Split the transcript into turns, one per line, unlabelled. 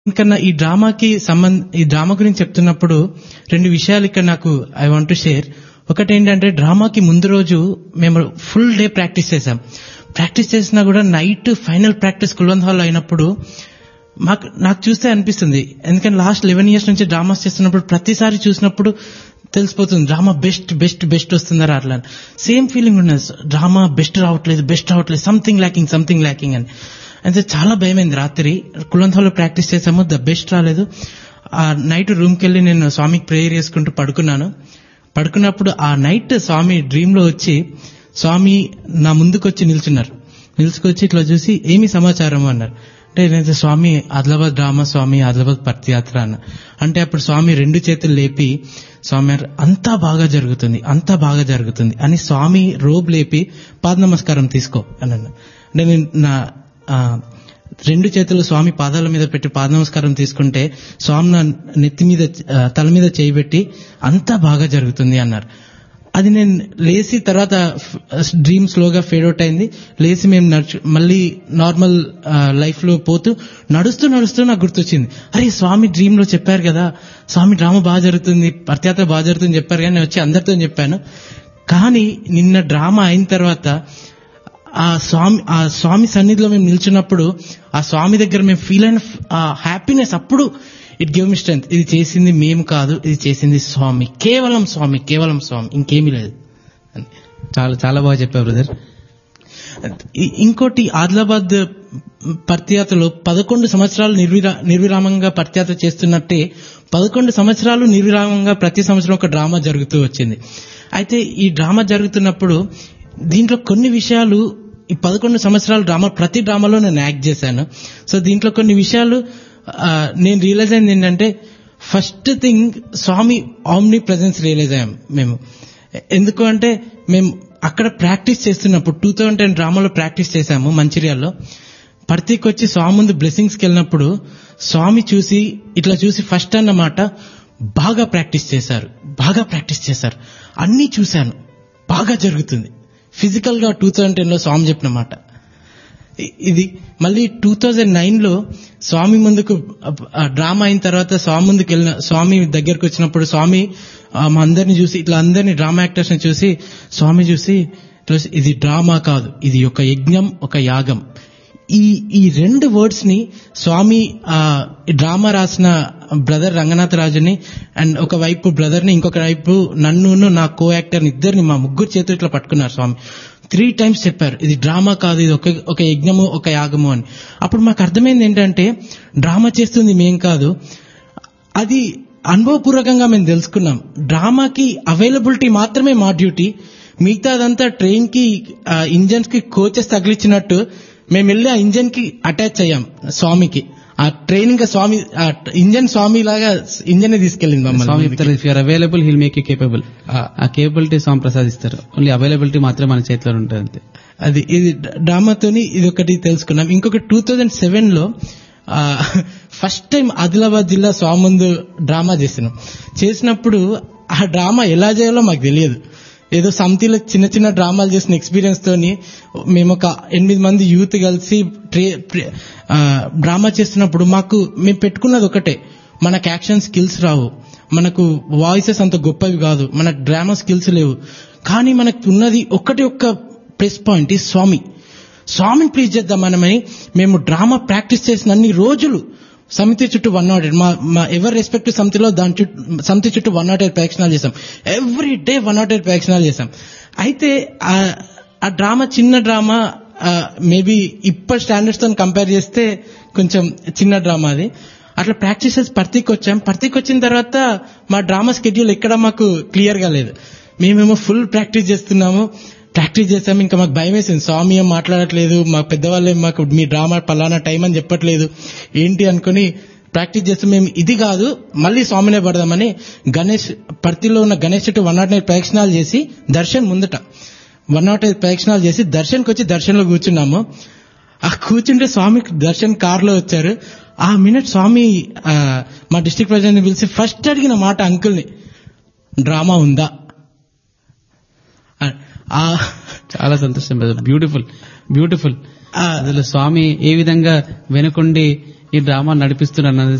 కన్నా ఈ డ్రామాకి సంబంధ ఈ డ్రామా గురించి చెప్తున్నప్పుడు రెండు విషయాలు ఇక్కడ నాకు ఐ వాంట్ టు షేర్ ఒకటి ఏంటంటే డ్రామాకి ముందు రోజు మేము ఫుల్ డే ప్రాక్టీస్ చేసాం ప్రాక్టీస్ చేసినా కూడా night final practice Kulwant hall అయినప్పుడు మాకు నాకు చూస్తే అనిపిస్తుంది ఎందుకంటే లాస్ట్ లెవెన్ ఇయర్స్ నుంచి డ్రామాస్ చేస్తున్నప్పుడు ప్రతిసారి చూసినప్పుడు తెలిసిపోతుంది డ్రామా బెస్ట్ బెస్ట్ బెస్ట్ వస్తుందా అట్లా సేమ్ ఫీలింగ్ ఉన్నది డ్రామా బెస్ట్ రావట్లేదు బెస్ట్ రావట్లేదు సంథింగ్ ల్యాకింగ్ సంథింగ్ ల్యాకింగ్ అని అయితే చాలా భయమైంది రాత్రి కులంథాలో ప్రాక్టీస్ చేసాము ద బెస్ట్ రాలేదు ఆ నైట్ రూమ్కి వెళ్ళి నేను స్వామికి ప్రేయర్ చేసుకుంటూ పడుకున్నాను పడుకున్నప్పుడు ఆ నైట్ స్వామి డ్రీమ్ లో వచ్చి స్వామి నా ముందుకు వచ్చి నిల్చున్నారు నిలుచుకొచ్చి ఇట్లా చూసి ఏమి సమాచారం అన్నారు అంటే నేను స్వామి ఆదిలాబాద్ డ్రామా స్వామి ఆదిలాబాద్ పర్తియాత్ర అన్న అంటే అప్పుడు స్వామి రెండు చేతులు లేపి స్వామి అంతా బాగా జరుగుతుంది అంతా బాగా జరుగుతుంది అని స్వామి రోబ్ లేపి పాద నమస్కారం తీసుకో అని అన్న అంటే నేను నా రెండు చేతులు స్వామి పాదాల మీద పెట్టి పాద నమస్కారం తీసుకుంటే స్వామి నా నెత్తి మీద తల మీద చేయబెట్టి అంతా బాగా జరుగుతుంది అన్నారు అది నేను లేచి తర్వాత డ్రీమ్ స్లోగా ఫేడ్ అవుట్ అయింది లేచి మేము నడుచు మళ్ళీ నార్మల్ లైఫ్ లో పోతూ నడుస్తూ నడుస్తూ నాకు గుర్తొచ్చింది అరే స్వామి డ్రీమ్ లో చెప్పారు కదా స్వామి డ్రామా బాగా జరుగుతుంది పర్త్యాత్ర బాగా జరుగుతుంది చెప్పారు కానీ నేను వచ్చి అందరితో చెప్పాను కానీ నిన్న డ్రామా అయిన తర్వాత ఆ స్వామి ఆ స్వామి సన్నిధిలో మేము నిల్చున్నప్పుడు ఆ స్వామి దగ్గర మేము ఫీల్ అయిన ఆ హ్యాపీనెస్ అప్పుడు ఇట్ గివ్ మీ స్ట్రెంత్ ఇది చేసింది మేము కాదు ఇది చేసింది స్వామి కేవలం స్వామి కేవలం స్వామి ఇంకేమీ లేదు
చాలా చాలా బాగా చెప్పావు బ్రదర్
ఇంకోటి ఆదిలాబాద్ పర్తియాత్రలో పదకొండు సంవత్సరాలు నిర్విరా నిర్విరామంగా పర్తియాత్ర చేస్తున్నట్టే పదకొండు సంవత్సరాలు నిర్విరామంగా ప్రతి సంవత్సరం ఒక డ్రామా జరుగుతూ వచ్చింది అయితే ఈ డ్రామా జరుగుతున్నప్పుడు దీంట్లో కొన్ని విషయాలు ఈ పదకొండు సంవత్సరాల డ్రామా ప్రతి డ్రామాలో నేను యాక్ట్ చేశాను సో దీంట్లో కొన్ని విషయాలు నేను రియలైజ్ అయింది ఏంటంటే first thing Swami omnipresence realize అయ్యాం మేము ఎందుకు అంటే మేము అక్కడ ప్రాక్టీస్ చేస్తున్నప్పుడు టూ థౌజండ్ టెన్ డ్రామాలో ప్రాక్టీస్ చేశాము మంచిర్యాల్లో పర్తికి వచ్చి స్వామి ముందు బ్లెస్సింగ్స్కి వెళ్ళినప్పుడు స్వామి చూసి ఇట్లా చూసి ఫస్ట్ అన్నమాట బాగా ప్రాక్టీస్ చేశారు బాగా ప్రాక్టీస్ చేశారు అన్నీ చూశాను బాగా జరుగుతుంది ఫిజికల్ గా టూ థౌజండ్ టెన్ లో స్వామి చెప్పిన మాట ఇది మళ్ళీ టూ థౌజండ్ నైన్ లో స్వామి ముందుకు డ్రామా అయిన తర్వాత స్వామి ముందుకు వెళ్ళిన స్వామి దగ్గరకు వచ్చినప్పుడు స్వామి మా అందరిని చూసి ఇట్లా అందరిని డ్రామా యాక్టర్స్ ని చూసి స్వామి చూసి ఇది డ్రామా కాదు ఇది ఒక యజ్ఞం ఒక యాగం ఈ ఈ రెండు వర్డ్స్ ని స్వామి ఆ డ్రామా రాసిన బ్రదర్ రంగనాథరాజుని అండ్ ఒక వైపు బ్రదర్ ని ఇంకొక వైపు నన్ను నా కో యాక్టర్ ఇద్దరిని మా ముగ్గురు చేతులు ఇట్లా పట్టుకున్నారు స్వామి త్రీ టైమ్స్ చెప్పారు ఇది డ్రామా కాదు ఇది ఒక ఒక యజ్ఞము ఒక యాగము అని అప్పుడు మాకు అర్థమైంది ఏంటంటే డ్రామా చేస్తుంది మేం కాదు అది అనుభవపూర్వకంగా మేము తెలుసుకున్నాం డ్రామాకి అవైలబిలిటీ మాత్రమే మా డ్యూటీ మిగతాదంతా ట్రైన్ కి ఇంజన్స్ కి కోచెస్ తగిలిచ్చినట్టు మేము వెళ్ళి ఆ ఇంజన్ కి అటాచ్ అయ్యాం స్వామికి ఆ ట్రైన్ ఇంకా స్వామి ఇంజన్ స్వామి లాగా ఇంజన్ తీసుకెళ్ళింది
స్వామి
మమ్మల్ని
చెప్తారు if you are available he'll make you capable ఆ కేపబిలిటీ స్వామి ప్రసాదిస్తారు ఓన్లీ అవైలబిలిటీ మాత్రమే మన చేతిలో ఉంటుంది అంతే
అది ఇది డ్రామాతోని ఇది ఒకటి తెలుసుకున్నాం ఇంకొక టూ థౌజండ్ సెవెన్ లో ఫస్ట్ టైం ఆదిలాబాద్ జిల్లా స్వామి ముందు డ్రామా చేసినాం చేసినప్పుడు ఆ డ్రామా ఎలా చేయాలో మాకు తెలియదు ఏదో సమితిలో చిన్న చిన్న డ్రామాలు చేసిన ఎక్స్పీరియన్స్ తోని మేము ఒక ఎనిమిది మంది యూత్ కలిసి డ్రామా చేస్తున్నప్పుడు మాకు మేము పెట్టుకున్నది ఒకటే మనకు యాక్షన్ స్కిల్స్ రావు మనకు వాయిసెస్ అంత గొప్పవి కాదు మనకు డ్రామా స్కిల్స్ లేవు కానీ మనకు ఉన్నది ఒకటి ఒక్క ప్లస్ పాయింట్ ఈ స్వామి స్వామిని ప్లీజ్ చేద్దాం మనమని మేము డ్రామా ప్రాక్టీస్ చేసిన అన్ని రోజులు సమితి చుట్టూ వన్ నాట్ ఎయిట్ మా మా ఎవరి రెస్పెక్ట్ సమితిలో దాని చుట్టూ సమితి చుట్టూ వన్ నాట్ ఎయిట్ ప్రదక్షిణాలు చేసాం every day one nought eight ప్రదక్షిణాలు చేసాం అయితే ఆ డ్రామా చిన్న డ్రామా మేబీ ఇప్పటి స్టాండర్డ్స్ తో కంపేర్ చేస్తే కొంచెం చిన్న డ్రామా అది అట్లా ప్రాక్టీస్ చేసి పర్తికి వచ్చాం పర్తికి వచ్చిన తర్వాత మా డ్రామా స్కెడ్యూల్ ఎక్కడ మాకు క్లియర్ గా లేదు మేమేమో ఫుల్ ప్రాక్టీస్ చేస్తున్నాము ప్రాక్టీస్ చేసాం ఇంకా మాకు భయం వేసింది స్వామి ఏం మాట్లాడట్లేదు మా పెద్దవాళ్ళే మాకు మీ డ్రామా పలానా టైం అని చెప్పట్లేదు ఏంటి అనుకుని ప్రాక్టీస్ చేస్తే మేము ఇది కాదు మళ్ళీ స్వామినే పడదామని గణేష్ పర్తిలో ఉన్న గణేష్ చుట్టూ వన్ నాట్ ఎయిట్ ప్రదక్షిణాలు చేసి దర్శన్ ముందట వన్ నాట్ ఎయిట్ ప్రదక్షిణాలు చేసి దర్శన్కి వచ్చి దర్శన్లో కూర్చున్నాము ఆ కూర్చుంటే స్వామి దర్శన్ కార్లో వచ్చారు ఆ మినిట్ స్వామి మా డిస్ట్రిక్ట్ ప్రెసిడెంట్ పిలిచి ఫస్ట్ అడిగిన మాట అంకుల్ని డ్రామా ఉందా
చాలా సంతోషం బ్యూటిఫుల్ బ్యూటిఫుల్
ఆ,
అసలు స్వామి ఏ విధంగా వెనుకొండి ఈ డ్రామా నడిపిస్తున్నారు అన్నది